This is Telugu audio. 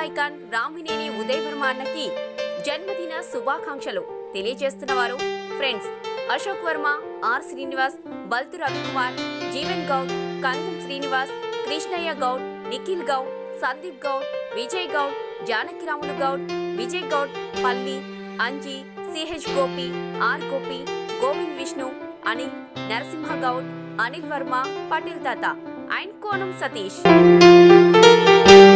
ఐకాన్ రామినేని ఉదయ్ వర్మ అన్నకి జన్మదిన శుభాకాంక్షలు తెలియజేస్తున్న వారు friends Ashok Varma R Srinivas Baltu Ravikumar Jeevan Goud Kandam Srinivas Krishnaiah Goud Nikhil Goud Sandeep Goud Vijay Goud Janakiramulu Goud Vijay Goud Palli Anji CH Gopi R Gopi Govind Vishnu Anil Narasimha Goud Anil Varma Patel తాత అండ్ కోనం సతీష్